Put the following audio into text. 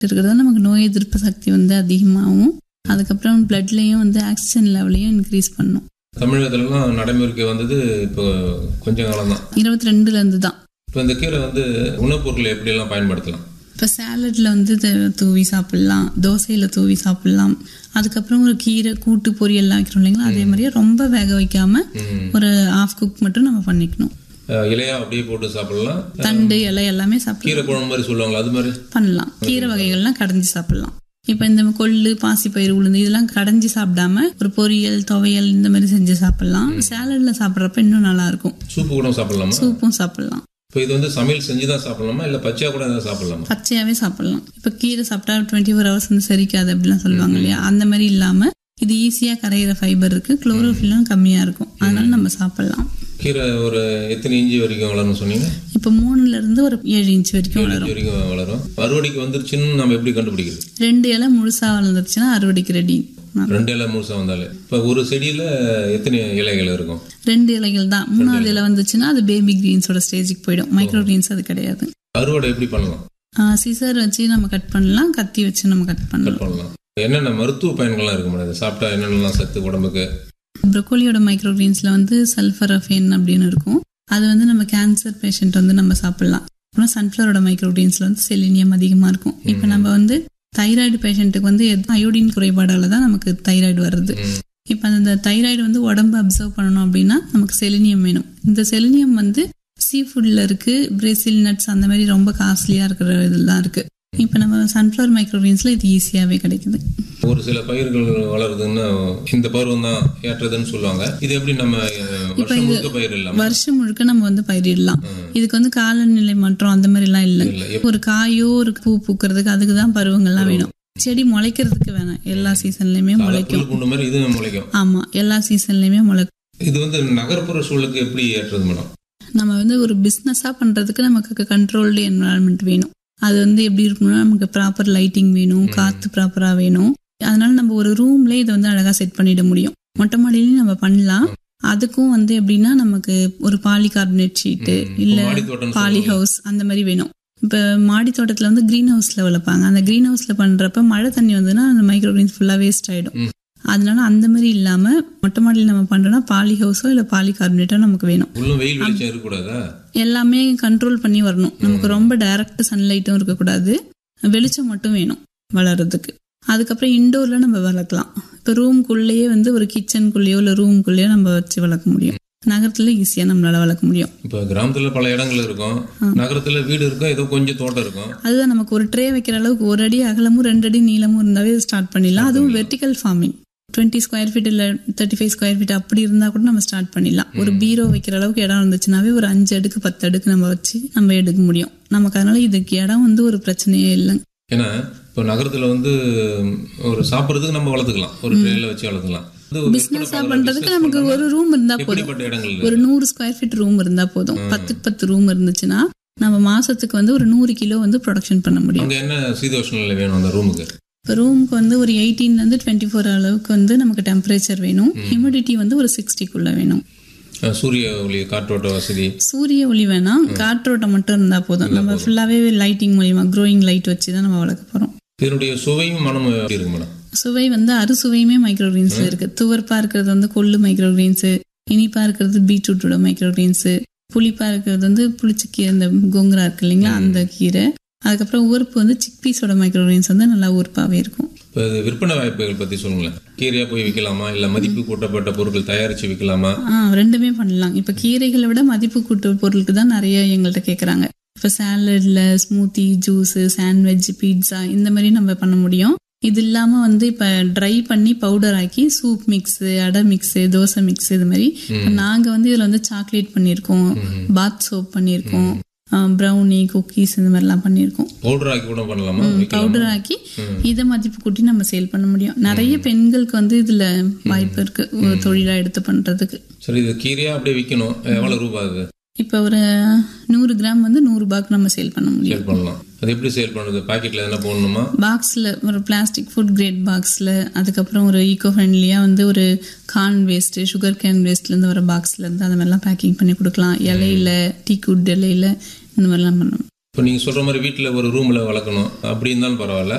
இருக்கிறது நமக்கு நோய் எதிர்ப்பு சக்தி வந்து அதிகமாகும் அதுக்கப்புறம் பிளட்லேயும் வந்து ஆக்சிஜன் லெவலையும் இன்க்ரீஸ் பண்ணும் தமிழகத்துலலாம் நடைமுறைக்கு வந்தது இப்போ கொஞ்ச காலம் தான் இருபத்தி ரெண்டுலேருந்து தான் இப்போ இந்த கீரை வந்து உணவுப் பொருட்கள் எப்படியெல்லாம் பயன்படுத்தலாம் இப்போ சேலட்ல வந்து த- தூவி சாப்பிடலாம் தோசையில் தூவி சாப்பிடலாம் அதுக்கப்புறம் ஒரு கீரை கூட்டு பொரியல்லாம் வைக்கிறோம் இல்லைங்களா அதே மாதிரியே ரொம்ப வேக வைக்காம ம். ஒரு ஆஃப் குக் மட்டும் நம்ம பண்ணிக்கணும் அஹ் இலையா அப்படியே போட்டு சாப்பிடலாம் தண்டு இலை எல்லாமே சாப்பிடலாம் கீரை குழம்பு மாதிரி சொல்லுவாங்களா அது மாதிரி பண்ணலாம் கீரை வகைகள்லாம் கடைஞ்சி சாப்பிடலாம் இப்போ இந்த கொள்ளு பாசிப்பயிறு உளுந்து இதெல்லாம் கடைஞ்சி சாப்பிடாம ஒரு பொரியல் துவையல் இந்த மாதிரி செஞ்சு சாப்பிடலாம் சேலட்ல சாப்பிட்றப்ப இன்னும் நல்லா இருக்கும் சூப்பு கூட சாப்பிடலாமா சூப்பும் சாப்பிடலாம் இப்போ இது வந்து சமையல் செஞ்சு தான் சாப்பிடலாமா இல்லை பச்சையா கூட எதாவது சாப்பிடலாமா பச்சையாவே சாப்பிடலாம் இப்போ கீரை சாப்பிட்டா டுவெண்ட்டி ஃபோர் ஹவர்ஸ் வந்து செரிக்காது அப்படிலாம் சொல்லுவாங்க இல்லையா அந்த மாதிரி இல்லாம இது ஈஸியா கரையிற ஃபைபர் இருக்கு குளோரோஃபில்லும் கம்மியா இருக்கும் அதனால நம்ம சாப்பிடலாம் கீரை ஒரு எத்தனை இன்ச்சு வரைக்கும் வளரும்னு சொன்னீங்க இப்போ மூணுல இருந்து ஒரு ஏழு இன்ச் வரைக்கும் ஏழு வளரும் இன்ச்சு வரைக்கும் வளரும் அறுவடைக்கு வந்துருச்சுன்னு நம்ம எப்படி கண்டுபிடிக்கிறது ரெண்டு இலை முழுசா வளர்ந்துருச்சுன்னா அறுவடைக்கு ரெடி ரெண்டு இலை முழுசா வந்தாலே இப்போ ஒரு செடியில எத்தனை இலைகள் இருக்கும் ரெண்டு இலைகள் தான் மூணாவது இலை வந்துச்சுன்னா அது பேபி கிரீன்ஸோட ஸ்டேஜுக்கு போயிடும் மைக்ரோ கிரீன்ஸ் அது கிடையாது அறுவடை எப்படி பண்ணலாம் சிசர் வச்சு நம்ம கட் பண்ணலாம் கத்தி வச்சு நம்ம கட் பண்ணலாம் கட் பண்ணலாம் என்னென்ன மருத்துவ பயன்கள்லாம் இருக்கு மேடம் இதை சாப்பிட்டா என்னென்னலாம் சத்து உடம்புக்கு ப்ரொக்கோலியோட மைக்ரோ கிரீன்ஸ்ல வந்து சல்ஃபரஃபேன் அப்படின்னு இருக்கும் அது வந்து நம்ம கேன்சர் பேஷண்ட் வந்து நம்ம சாப்பிடலாம் அப்புறம் சன்ஃப்ளவரோட மைக்ரோ கிரீன்ஸ்ல வந்து செலினியம் அதிகமா இருக்கும் இப்போ நம்ம வந்து தைராய்டு பேஷண்ட்டுக்கு வந்து அயோடின் குறைபாடால தான் நமக்கு தைராய்டு வருது ம். இப்போ அந்த தைராய்டு வந்து உடம்பு அப்சர்வ் பண்ணணும் அப்படின்னா நமக்கு செலினியம் வேணும் இந்த செலினியம் வந்து சீ ஃபுட்ல இருக்கு பிரேசில் நட்ஸ் அந்த மாதிரி ரொம்ப காஸ்ட்லியா இருக்கிற இதெல்லாம் இருக்கு இப்போ நம்ம சன்ஃப்ளவர் மைக்ரோகிரீன்ஸ்ல இது ஈஸியாவே கிடைக்குது ஒரு சில பயிர்கள் வளருதுன்னா இந்த பருவம் தான் ஏற்றதுன்னு சொல்லுவாங்க இது எப்படி நம்ம அஹ், வருஷம் முழுக்க பயிர் இல்லாம வருஷம் முழுக்க நம்ம வந்து பயிரிடலாம் இதுக்கு வந்து காலநிலை மாற்றம் அந்த மாதிரி எல்லாம் இல்லை இல்ல ஒரு காயோ ஒரு பூ பூக்கிறதுக்கு அதுக்கு தான் பருவங்கள்லாம் வேணும் செடி முளைக்கிறதுக்கு வேணாம் எல்லா சீசன்லயுமே முளைக்கும் புல் பூண்டு மாதிரி இதுவும் முளைக்கும் ஆமா எல்லா சீசன்லயுமே முளைக்கும் இது வந்து நகர்ப்புற சூழலுக்கு எப்படி ஏற்றது மேடம் நம்ம வந்து ஒரு பிஸ்னஸா பண்றதுக்கு நமக்கு கண்ட்ரோல்டு என்வரான்மெண்ட் வேணும் அது வந்து எப்படி இருக்கணும்னா நமக்கு ப்ராப்பர் லைட்டிங் வேணும் காத்து ப்ராப்பரா வேணும் அதனால நம்ம ஒரு ரூம்ல இதை வந்து அழகா செட் பண்ணிட முடியும் மொட்டை மாடியிலையும் நம்ம பண்ணலாம் அதுக்கும் வந்து எப்படின்னா நமக்கு ஒரு பாலி கார்பனேட் ஷீட்டு இல்ல மாடி தோட்டம் பாலி ஹவுஸ் அந்த மாதிரி வேணும் இப்போ மாடி தோட்டத்துல வந்து க்ரீன் ஹவுஸ்ல வளர்ப்பாங்க அந்த க்ரீன் ஹவுஸ்ல பண்றப்ப மழை தண்ணி வந்துன்னா அந்த மைக்ரோ கிரீன்ஸ் ஃபுல்லா வேஸ்ட் ஆயிடும் ம். அதனால அந்த மாதிரி இல்லாம மொட்டை மாடியில் நம்ம பண்றோம்னா பாலி ஹவுஸோ இல்ல பாலி கார்பனேட்டோ நமக்கு வேணும் உள்ளும் வெயில் வெளிச்சம் இருக்கக்கூடாதா எல்லாமே கண்ட்ரோல் பண்ணி வரணும் நமக்கு ரொம்ப டைரக்ட் சன்லைட்டும் இருக்கக்கூடாது வெளிச்சம் மட்டும் வேணும் வளர்றதுக்கு அதுக்கப்புறம் இண்டோர்ல நம்ம வளர்க்கலாம் இப்போ ரூம்குள்ளேயே வந்து ஒரு கிச்சனுக்குள்ளேயோ இல்லை ரூம்குள்ளேயோ நம்ம வச்சு வளர்க்க முடியும் நகரத்துல ஈஸியா நம்மளால வளர்க்க முடியும் இப்போ கிராமத்துல பல இடங்கள் இருக்கும் நகரத்துல வீடு இருக்கும் ஏதோ கொஞ்சம் தோட்டம் இருக்கும் அதுதான் நமக்கு ஒரு ட்ரே வைக்கிற அளவுக்கு ஒரு அடி அகலமும் ரெண்டு அடி நீளமும் இருந்தாவே ஸ்டார்ட் பண்ணிடலாம் அதுவும் vertical farming twenty square feet இல்லை தேர்ட்டி ஃபைவ் ஸ்கொயர் ஃபீட் அப்படி இருந்தா கூட நம்ம ஸ்டார்ட் பண்ணிடலாம் ஒரு பீரோ வைக்கிற அளவுக்கு இடம் இருந்துச்சுனாவே ஒரு அஞ்சு அடுக்கு பத்து அடுக்கு நம்ம வச்சு நம்ம எடுக்க முடியும் நமக்கு அதனால இதுக்கு இடம் வந்து ஒரு பிரச்சனையே இல்லை ஏன்னா இப்போ நகரத்துல வந்து ஒரு சாப்பிட்றதுக்கு நம்ம வளர்த்துக்கலாம் ஒரு ட்ரெயில வச்சு வளர்த்துக்கலாம் இது ஒரு பிசினஸா விற்பனை பண்றதுக்கு business நமக்கு பண்ணா ஒரு ரூம் இருந்தா போதும் எப்படிப்பட்ட இடங்கள் ஒரு நூறு ஸ்கொயர் ஃபீட் ரூம் இருந்தா போதும் பத்துக்கு பத்து ரூம் இருந்துச்சுன்னா நம்ம மாசத்துக்கு வந்து ஒரு நூறு கிலோ வந்து ப்ரொடக்ஷன் பண்ண முடியும் அங்க என்ன சீதோஷ்ண நிலை வேணும் அந்த ரூமுக்கு இப்போ ரூமுக்கு வந்து ஒரு எயிட்டீன்ல இருந்து டுவெண்ட்டி ஃபோர் அளவுக்கு வந்து நமக்கு டெம்பரேச்சர் வேணும் ஹியூமிடிட்டி வந்து ஒரு சிக்ஸ்டிக்குள்ள வேணும் அஹ் சூரிய ஒளி காற்றோட்ட வசதி சூரிய ஒளி வேணாம் காற்றோட்டம் மட்டும் இருந்தா போதும் நம்ம ஃபுல்லாவே லைட்டிங் மூலியமா க்ரோயிங் லைட் வச்சு தான் நம்ம வளர்க்க போறோம் இதனுடைய சுவையும் மனமும் எப்படி இருக்கு மேடம் சுவை வந்து அறுசுவையுமே மைக்ரோகிரீன்ஸ்ல இருக்கு துவர்ப்பா இருக்கிறது வந்து கொள்ளு மைக்ரோகிரீன்ஸ் இனிப்பா இருக்கிறது பீட்ரூட்டோட மைக்ரோகிரீன்ஸ் புளிப்பா இருக்கிறது வந்து புளிச்சக்கீரை இந்த கொங்குரா இருக்கு இல்லைங்களா அந்த கீரை அதுக்கப்புறம் உறுப்பு வந்து சிக்பீஸோட மைக்ரோகிரீன்ஸ் வந்து நல்லா உறுப்பாவே இருக்கும் இப்போ இது விற்பனை வாய்ப்புகள் பத்தி சொல்லுங்களேன் கீரையா போய் விற்கலாமா இல்ல மதிப்பு கூட்டப்பட்ட பொருட்கள் தயாரிச்சு விற்கலாமா ஆ ரெண்டுமே பண்ணலாம் இப்போ கீரைகளை விட மதிப்பு கூட்டு பொருளுக்கு தான் நிறைய எங்கள்கிட்ட கேட்குறாங்க இப்போ சாலட்ல ஸ்மூத்தி ஜூஸ் சாண்ட்விச் பீட்சா இந்த மாதிரி நம்ம பண்ண முடியும் இது இல்லாம வந்து இப்ப ட்ரை பண்ணி பவுடர் ஆக்கி சூப் மிக்ஸ் அடை மிக்ஸ் தோசை மிக்ஸ் இது மாதிரி இப்ப நாங்க வந்து இதுல வந்து சாக்லேட் பண்ணியிருக்கோம் பாத் சோப் பண்ணியிருக்கோம் ப்ரௌனி குக்கீஸ் இந்த மாதிரிலாம் பண்ணியிருக்கோம் பவுடர் ஆக்கி கூட பண்ணலாமா விற்கலாமா? பவுடர் ஆக்கி இதை மதிப்பு கூட்டி நம்ம சேல் பண்ண முடியும் நிறைய பெண்களுக்கு வந்து இதுல வாய்ப்பு இருக்கு ஒரு தொழிலா எடுத்து பண்றதுக்கு சரி இது கீரையா அப்படியே விற்கணும் எவ்வளவு ரூபாய் அது இப்போ ஒரு நூறு கிராம் வந்து நூறு ரூபாய்க்கு நம்ம சேல் பண்ண முடியும் சேல் பண்ணலாம் அது எப்படி சேல் பண்ணுறது பாக்கெட்ல எதனா போடணுமா பாக்ஸில் ஒரு பிளாஸ்டிக் ஃபுட் கிரேட் பாக்ஸில் அதுக்கப்புறம் ஒரு ஈகோ ஃப்ரெண்ட்லியாக வந்து ஒரு கார்ன் வேஸ்ட்டு சுகர் கேன் வேஸ்ட்லேருந்து வர பாக்ஸ்லேருந்து அந்த மாதிரிலாம் பேக்கிங் பண்ணி கொடுக்கலாம் இலையில டீ குட் இலையில இந்த மாதிரிலாம் பண்ணணும் இப்போ நீங்கள் சொல்கிற மாதிரி வீட்டில் ஒரு ரூமில் வளர்க்கணும் அப்படி இருந்தாலும் பரவாயில்ல